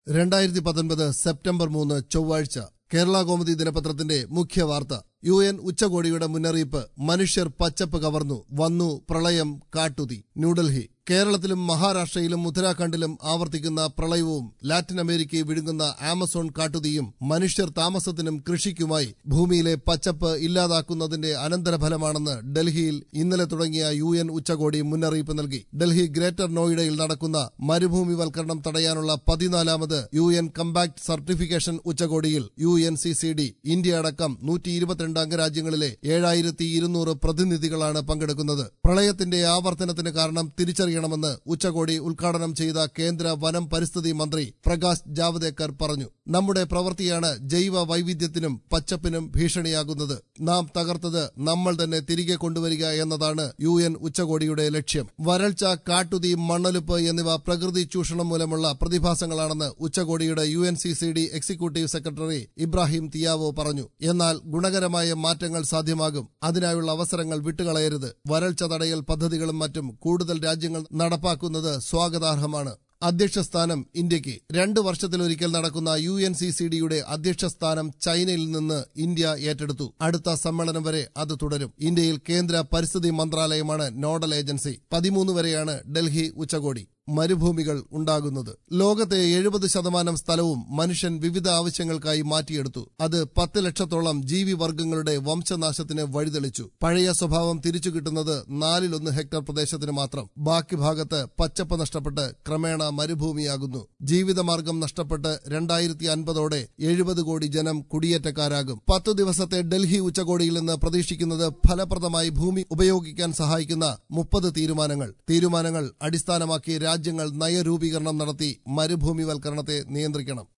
രണ്ടായിരത്തി പത്തൊൻപത് സെപ്റ്റംബർ മൂന്ന് ചൊവ്വാഴ്ച കേരള കോമുദി ദിനപത്രത്തിന്റെ മുഖ്യ വാർത്ത യു എൻ ഉച്ചകോടിയുടെ മുന്നറിയിപ്പ് മനുഷ്യർ പച്ചപ്പ് കവർന്നു വന്നു പ്രളയം കാട്ടുതീ ന്യൂഡൽഹി കേരളത്തിലും മഹാരാഷ്ട്രയിലും ഉത്തരാഖണ്ഡിലും ആവർത്തിക്കുന്ന പ്രളയവും ലാറ്റിൻ അമേരിക്കയെ വിഴുങ്ങുന്ന ആമസോൺ കാട്ടുതീയും മനുഷ്യർ താമസത്തിനും കൃഷിക്കുമായി ഭൂമിയിലെ പച്ചപ്പ് ഇല്ലാതാക്കുന്നതിന്റെ അനന്തരഫലമാണെന്ന് ഡൽഹിയിൽ ഇന്നലെ തുടങ്ങിയ യു എൻ ഉച്ചകോടി മുന്നറിയിപ്പ് നൽകി ഡൽഹി ഗ്രേറ്റർ നോയിഡയിൽ നടക്കുന്ന മരുഭൂമിവൽക്കരണം തടയാനുള്ള പതിനാലാമത് യു എൻ കമ്പാക്ട് സർട്ടിഫിക്കേഷൻ ഉച്ചകോടിയിൽ U N C C D India അടക്കം നൂറ്റി ഇരുപത്തിരണ്ട് അംഗരാജ്യങ്ങളിലെ ഏഴായിരത്തി ഇരുന്നൂറ് പ്രതിനിധികളാണ് പങ്കെടുക്കുന്നത് പ്രളയത്തിന്റെ ആവർത്തനത്തിന് കാരണം തിരിച്ചറിയണമെന്ന് ഉച്ചകോടി ഉദ്ഘാടനം ചെയ്ത കേന്ദ്ര വനം പരിസ്ഥിതി മന്ത്രി പ്രകാശ് ജാവ്ദേക്കർ പറഞ്ഞു നമ്മുടെ പ്രവൃത്തിയാണ് ജൈവ വൈവിധ്യത്തിനും പച്ചപ്പിനും ഭീഷണിയാകുന്നത് നാം തകർത്തത് നമ്മൾ തന്നെ തിരികെ കൊണ്ടുവരിക എന്നതാണ് യു എൻ ഉച്ചകോടിയുടെ ലക്ഷ്യം വരൾച്ച കാട്ടുതീ മണ്ണൊലിപ്പ് എന്നിവ പ്രകൃതി ചൂഷണം മൂലമുള്ള പ്രതിഭാസങ്ങളാണെന്ന് ഉച്ചകോടിയുടെ U N C C D executive secretary Ibrahim Thiaw പറഞ്ഞു എന്നാൽ ഗുണകരമായ മാറ്റങ്ങൾ സാധ്യമാകും അതിനായുള്ള അവസരങ്ങൾ വിട്ടുകളയരുത് വരൾച്ച തടയൽ പദ്ധതികളും മറ്റും കൂടുതൽ രാജ്യങ്ങൾ നടപ്പാക്കുന്നത് സ്വാഗതാർഹമാണ് അധ്യക്ഷസ്ഥാനം ഇന്ത്യക്ക് രണ്ട് വർഷത്തിലൊരിക്കൽ നടക്കുന്ന യു എൻ സി സി ഡിയുടെ അധ്യക്ഷസ്ഥാനം ചൈനയിൽ നിന്ന് ഇന്ത്യ ഏറ്റെടുത്തു അടുത്ത സമ്മേളനം വരെ അത് തുടരും ഇന്ത്യയിൽ കേന്ദ്ര പരിസ്ഥിതി മന്ത്രാലയമാണ് നോഡൽ ഏജൻസി പതിമൂന്ന് വരെയാണ് ഡൽഹി ഉച്ചകോടി മരുഭൂമികൾ ഉണ്ടാകുന്നത് ലോകത്തെ എഴുപത് ശതമാനം സ്ഥലവും മനുഷ്യൻ വിവിധ ആവശ്യങ്ങൾക്കായി മാറ്റിയെടുത്തു അത് പത്ത് ലക്ഷത്തോളം ജീവിവർഗങ്ങളുടെ വംശനാശത്തിന് വഴിതെളിച്ചു പഴയ സ്വഭാവം തിരിച്ചു കിട്ടുന്നത് നാലിലൊന്ന് ഹെക്ടർ പ്രദേശത്തിന് മാത്രം ബാക്കി ഭാഗത്ത് പച്ചപ്പ് നഷ്ടപ്പെട്ട് ക്രമേണ മരുഭൂമിയാകുന്നു ജീവിതമാർഗം നഷ്ടപ്പെട്ട് രണ്ടായിരത്തി അൻപതോടെ എഴുപത് കോടി ജനം കുടിയേറ്റക്കാരാകും പത്തു ദിവസത്തെ ഡൽഹി ഉച്ചകോടിയിൽ നിന്ന് പ്രതീക്ഷിക്കുന്നത് ഫലപ്രദമായി ഭൂമി ഉപയോഗിക്കാൻ സഹായിക്കുന്ന മുപ്പത് തീരുമാനങ്ങൾ തീരുമാനങ്ങൾ അടിസ്ഥാനമാക്കി രാജ്യങ്ങൾ നയരൂപീകരണം നടത്തി മരുഭൂമിവൽക്കരണത്തെ നിയന്ത്രിക്കണം